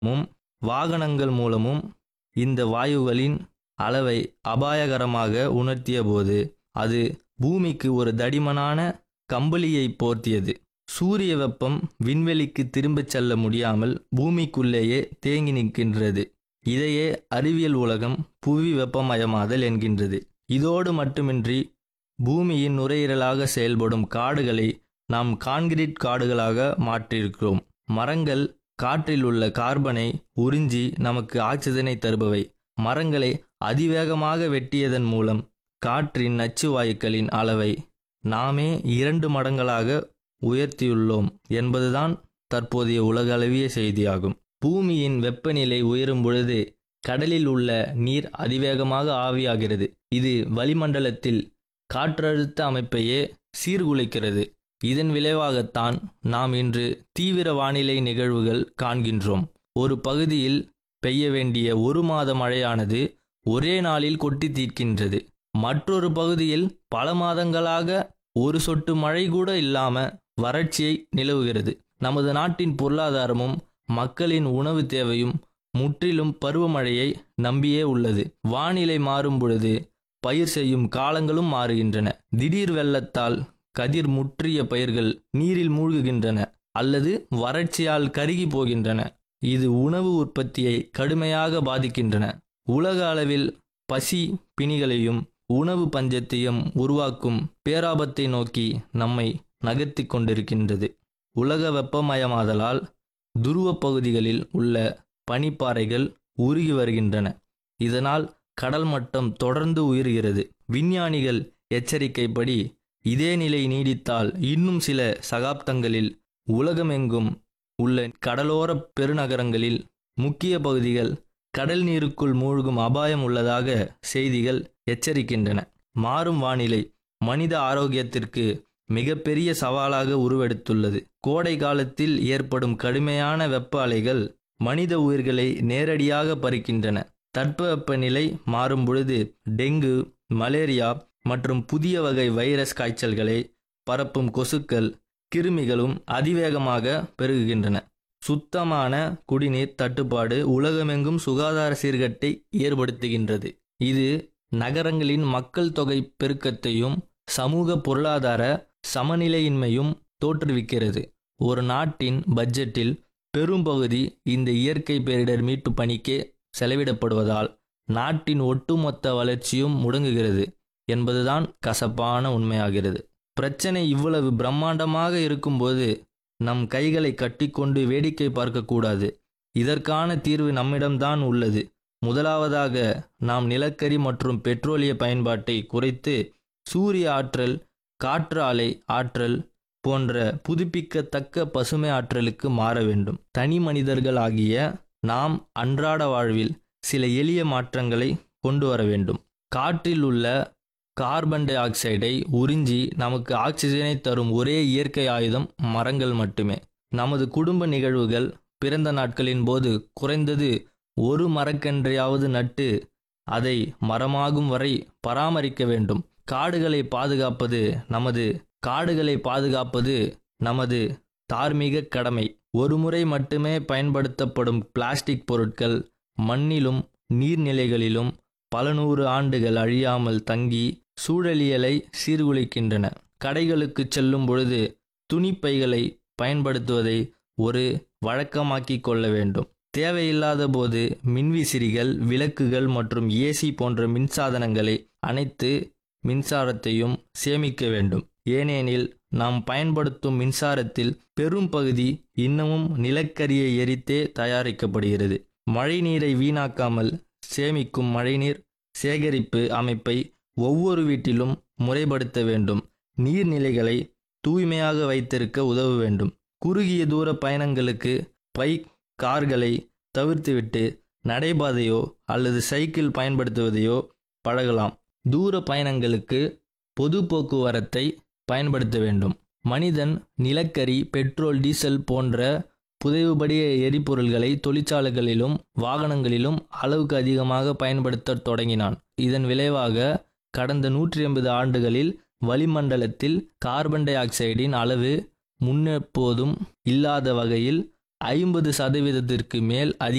மூலமும் வாகனங்கள் மூலமும் இந்த வாயுகளின் அளவை அபாயகரமாக உணர்த்தியபோது அது பூமிக்கு ஒரு தடிமனான கம்பளியை போர்த்தியது சூரிய வெப்பம் விண்வெளிக்கு திரும்பச் செல்ல முடியாமல் பூமிக்குள்ளேயே தேங்கி நிற்கின்றது இதையே அறிவியல் உலகம் புவி வெப்பமயமாதல் என்கின்றது இதோடு மட்டுமின்றி பூமியின் நுரையீரலாக செயல்படும் காடுகளை நாம் கான்கிரீட் காடுகளாக மாற்றியிருக்கிறோம் மரங்கள் காற்றில் உள்ள கார்பனை உறிஞ்சி நமக்கு ஆக்சிஜனை தருபவை மரங்களை அதிவேகமாக வெட்டியதன் மூலம் காற்றின் நச்சு வாயுக்களின் அளவை நாமே இரண்டு மடங்களாக உயர்த்தியுள்ளோம் என்பதுதான் தற்போதைய உலகளவிய செய்தியாகும் பூமியின் வெப்பநிலை உயரும் பொழுது கடலில் உள்ள நீர் அதிவேகமாக ஆவியாகிறது இது வளிமண்டலத்தில் காற்றழுத்த அமைப்பையே சீர்குலைக்கிறது இதன் விளைவாகத்தான் நாம் இன்று தீவிர வானிலை நிகழ்வுகள் காண்கின்றோம் ஒரு பகுதியில் பெய்ய வேண்டிய ஒரு மாத மழையானது ஒரே நாளில் கொட்டி தீர்க்கின்றது மற்றொரு பகுதியில் பல மாதங்களாக ஒரு சொட்டு மழை கூட இல்லாம வறட்சியை நிலவுகிறது நமது நாட்டின் பொருளாதாரமும் மக்களின் உணவு தேவையும் முற்றிலும் பருவமழையை நம்பியே உள்ளது வானிலை மாறும் பொழுது பயிர் செய்யும் காலங்களும் மாறுகின்றன திடீர் வெள்ளத்தால் கதிர் முற்றிய பயிர்கள் நீரில் மூழ்குகின்றன அல்லது வறட்சியால் கருகி போகின்றன இது உணவு உற்பத்தியை கடுமையாக பாதிக்கின்றன உலக அளவில் பசி பிணிகளையும் உணவு பஞ்சத்தையும் உருவாக்கும் பேராபத்தை நோக்கி நம்மை நகர்த்தி கொண்டிருக்கின்றது உலக வெப்பமயமாதலால் துருவ பகுதிகளில் உள்ள பனிப்பாறைகள் உருகி வருகின்றன இதனால் கடல் மட்டம் தொடர்ந்து உயர்கிறது விஞ்ஞானிகள் எச்சரிக்கைப்படி இதே நிலை நீடித்தால் இன்னும் சில சகாப்தங்களில் உலகமெங்கும் உள்ள கடலோர பெருநகரங்களில் முக்கிய பகுதிகள் கடல் நீருக்குள் மூழ்கும் அபாயம் உள்ளதாக செய்திகள் எச்சரிக்கின்றன மாறும் வானிலை மனித ஆரோக்கியத்திற்கு மிகப்பெரிய சவாலாக உருவெடுத்துள்ளது கோடை காலத்தில் ஏற்படும் கடுமையான வெப்ப அலைகள் மனித உயிர்களை நேரடியாக பறிக்கின்றன தட்பவெப்பநிலை மாறும் பொழுது டெங்கு மலேரியா மற்றும் புதிய வகை வைரஸ் காய்ச்சல்களை பரப்பும் கொசுக்கள் கிருமிகளும் அதிவேகமாக பெருகுகின்றன சுத்தமான குடிநீர் தட்டுப்பாடு உலகமெங்கும் சுகாதார சீர்கட்டை ஏற்படுத்துகின்றது இது நகரங்களின் மக்கள் தொகை பெருக்கத்தையும் சமூக பொருளாதார சமநிலையின்மையும் தோற்றுவிக்கிறது ஒரு நாட்டின் பட்ஜெட்டில் பெரும்பகுதி இந்த இயற்கை பேரிடர் மீட்பு பணிக்கே செலவிடப்படுவதால் நாட்டின் ஒட்டுமொத்த வளர்ச்சியும் முடங்குகிறது என்பதுதான் கசப்பான உண்மையாகிறது பிரச்சனை இவ்வளவு பிரம்மாண்டமாக இருக்கும்போது நம் கைகளை கட்டிக்கொண்டு வேடிக்கை பார்க்கக்கூடாது இதற்கான தீர்வு நம்மிடம்தான் உள்ளது முதலாவதாக நாம் நிலக்கரி மற்றும் பெட்ரோலிய பயன்பாட்டை குறைத்து சூரிய ஆற்றல் காற்று ஆலை ஆற்றல் போன்ற புதுப்பிக்கத்தக்க பசுமை ஆற்றலுக்கு மாற வேண்டும் தனி மனிதர்கள் ஆகிய நாம் அன்றாட வாழ்வில் சில எளிய மாற்றங்களை கொண்டு வர வேண்டும் காற்றில் உள்ள கார்பன் டை ஆக்சைடை உறிஞ்சி நமக்கு ஆக்சிஜனை தரும் ஒரே இயற்கை ஆயுதம் மரங்கள் மட்டுமே நமது குடும்ப நிகழ்வுகள் பிறந்த நாட்களின் போது குறைந்தது ஒரு மரக்கன்றையாவது நட்டு அதை மரமாகும் வரை பராமரிக்க வேண்டும் காடுகளை பாதுகாப்பது நமது காடுகளை பாதுகாப்பது நமது தார்மீக கடமை ஒருமுறை மட்டுமே பயன்படுத்தப்படும் பிளாஸ்டிக் பொருட்கள் மண்ணிலும் நீர்நிலைகளிலும் பல நூறு ஆண்டுகள் அழியாமல் தங்கி சூழலியலை சீர்குலைக்கின்றன கடைகளுக்கு செல்லும் பொழுது துணிப்பைகளை பயன்படுத்துவதை ஒரு வழக்கமாக்கிக் கொள்ள வேண்டும் தேவையில்லாத போது மின்விசிறிகள் விளக்குகள் மற்றும் ஏசி போன்ற மின்சாதனங்களை அனைத்து மின்சாரத்தையும் சேமிக்க வேண்டும் ஏனெனில் நாம் பயன்படுத்தும் மின்சாரத்தில் பெரும் பகுதி இன்னமும் நிலக்கரியை எரித்தே தயாரிக்கப்படுகிறது மழைநீரை வீணாக்காமல் சேமிக்கும் மழைநீர் சேகரிப்பு அமைப்பை ஒவ்வொரு வீட்டிலும் முறைப்படுத்த வேண்டும் நீர்நிலைகளை தூய்மையாக வைத்திருக்க உதவ வேண்டும் குறுகிய தூர பயணங்களுக்கு பைக் கார்களை தவிர்த்துவிட்டு நடைபாதையோ அல்லது சைக்கிள் பயன்படுத்துவதையோ பழகலாம் தூர பயணங்களுக்கு பொது போக்குவரத்தை பயன்படுத்த வேண்டும் மனிதன் நிலக்கரி பெட்ரோல் டீசல் போன்ற புதைவுபடிய எரிபொருள்களை தொழிற்சாலைகளிலும் வாகனங்களிலும் அளவுக்கு அதிகமாக பயன்படுத்த தொடங்கினான் இதன் விளைவாக கடந்த நூற்றி எண்பது ஆண்டுகளில் வளிமண்டலத்தில் கார்பன் டை ஆக்சைடின் அளவு முன்னெப்போதும் இல்லாத வகையில் ஐம்பது சதவீதத்திற்கு மேல் அதிக